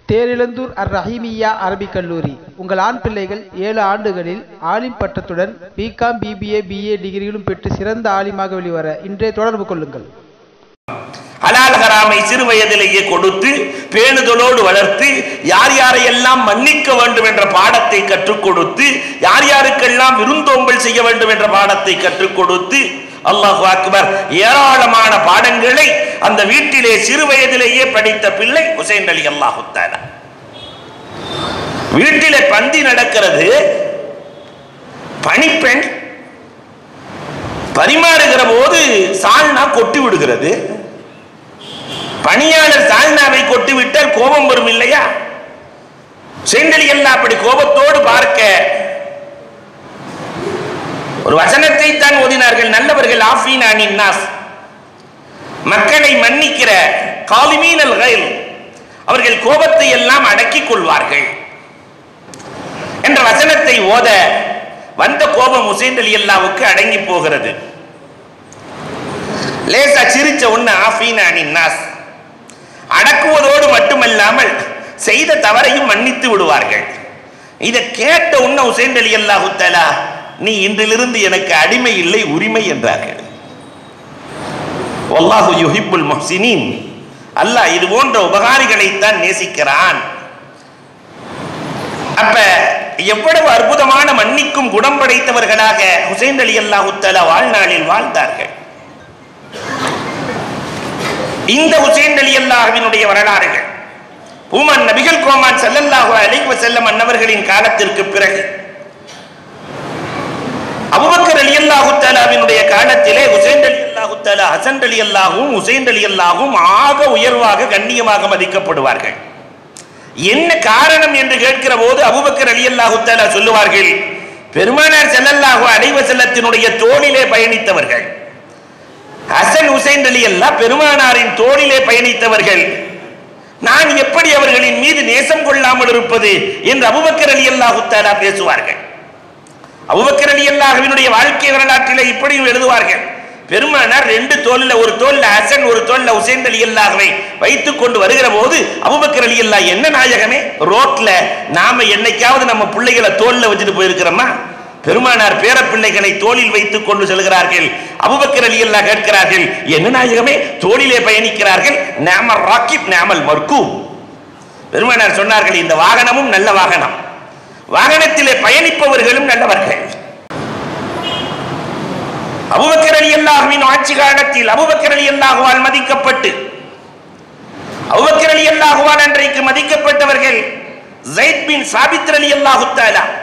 தேரிழந்தூர் அர் ரஹீமியா அரபிக் கல்லூரி உங்கள் ஆண் பிள்ளைகள் ஏழு ஆண்டுகளில் ஆலிம் பட்டத்துடன் பிகாம் பிபிஏ பிஏ டிகிரிகளும் பெற்று சிறந்த ஆலிமாக வெளிவர இன்றே தொடர்பு கொள்ளுங்கள் ஹலால் ஹராமை சிறு வயதிலேயே கொடுத்து பேணுதலோடு வளர்த்து யார் யாரையெல்லாம் மன்னிக்க வேண்டும் என்ற பாடத்தை கற்றுக் கொடுத்து யார் யாருக்கெல்லாம் விருந்தோம்பல் செய்ய வேண்டும் என்ற பாடத்தை கற்றுக் கொடுத்து அல்லாஹு அக்பர் ஏராளமான பாடங்களை அந்த வீட்டிலே சிறு வயதிலேயே படித்த பிள்ளை ஹுசைன் அலி அல்லாஹு தாலா வீட்டிலே பந்தி நடக்கிறது பணிப்பெண் பரிமாறுகிற போது சால்னா கொட்டி விடுகிறது பணியாளர் சால்னாவை கொட்டி விட்டால் கோபம் வரும் இல்லையா செங்கலி எல்லாம் அப்படி கோபத்தோடு பார்க்க ஒரு வசனத்தை தான் ஓதினார்கள் நல்லவர்கள் ஆஃபீன் அனின் நாஸ் மக்களை மன்னிக்கிற காலிமீனல் கைல் அவர்கள் கோபத்தை எல்லாம் அடக்கிக் கொள்வார்கள் என்ற வசனத்தை ஓத வந்த கோபம் உசேன் அலி அல்லாவுக்கு அடங்கி போகிறது லேசா சிரிச்ச ஒண்ணு ஆஃபீன் அனின் நாஸ் அடக்குவதோடு மட்டுமல்லாமல் செய்த தவறையும் மன்னித்து விடுவார்கள் இதை கேட்ட உன்ன உசேன் அலி அல்லாஹு தலா நீ இன்றிலிருந்து எனக்கு அடிமை இல்லை உரிமை என்றார்கள் வல்லாஹு யுஹிப்புல் முஹ்சினீன் அல்லாஹ் இது போன்ற உபகாரிகளைத்தான் நேசிக்கிறான் அப்ப எவ்வளவு அற்புதமான மன்னிக்கும் குணம் படைத்தவர்களாக ஹுசைன் அலி அல்லாஹு தலா வாழ்நாளில் வாழ்ந்தார்கள் இந்த ஹுசைன் அலி அல்லாஹ்வினுடைய வரலாறுகள் பூமன் நபிகள் கோமான் ஸல்லல்லாஹு அலைஹி வஸல்லம் அன்னவர்களின் காலத்திற்கு பிறகு அபூபக்கர் அலி அல்லாஹு தஆலாவினுடைய காலத்திலே ஹுசைன் அலி அல்லாஹு தஆலா ஹசன் அலி அல்லாஹும் ஹுசைன் அலி அல்லாஹும் ஆக உயர்வாக கண்ணியமாக மதிக்கப்படுவார்கள் என்ன காரணம் என்று கேட்கிற போது அபூபக்கர் அலி அல்லாஹு தஆலா சொல்லுவார்கள் பெருமானார் ஸல்லல்லாஹு அலைஹி வஸல்லத்தினுடைய தோளிலே பயணித்தவர்கள் ஹசன் ஹுசைன் அலி அல்லா பெருமானாரின் தோளிலே பயணித்தவர்கள் நான் எப்படி அவர்களின் மீது நேசம் கொள்ளாமல் இருப்பது என்று அபுபக்கர் அலி அல்லாஹு தஆலா பேசுவார்கள் அபுபக்கர் அலி அல்லாஹ்வினுடைய வாழ்க்கை வரலாற்றிலே இப்படியும் எழுதுவார்கள் பெருமானார் ரெண்டு தோல்ல ஒரு தோல்ல ஹசன் ஒரு தோல்ல ஹுசைன் அலி அல்லாஹ்வை வைத்துக் கொண்டு வருகிற போது அபுபக்கர் அலி அல்லாஹ் என்ன நாயகமே ரோட்ல நாம என்னைக்காவது நம்ம பிள்ளைகளை தோல்ல வச்சுட்டு போயிருக்கிறோமா பெருமானார் பேர பிள்ளைகளை தோளில் வைத்துக் கொண்டு செல்கிறார்கள் அபுபக்கர் அலி அல்லாஹ் கேட்கிறார்கள் என்ன நாயகமே தோளிலே பயணிக்கிறார்கள் நாமல் ராக்கிப் நாமல் மர்க்கு பெருமானார் சொன்னார்கள் இந்த வாகனமும் நல்ல வாகனம் வாகனத்திலே பயணிப்பவர்களும் நல்லவர்கள் அபுபக்கர் அலி அல்லாஹுவின் ஆட்சி காலத்தில் அபுபக்கர் அலி அல்லாஹுவால் மதிக்கப்பட்டு அபுபக்கர் அலி அல்லாஹுவால் அன்றைக்கு மதிக்கப்பட்டவர்கள் ஜைத் பின் சாபித் அலி அல்லாஹு தாலா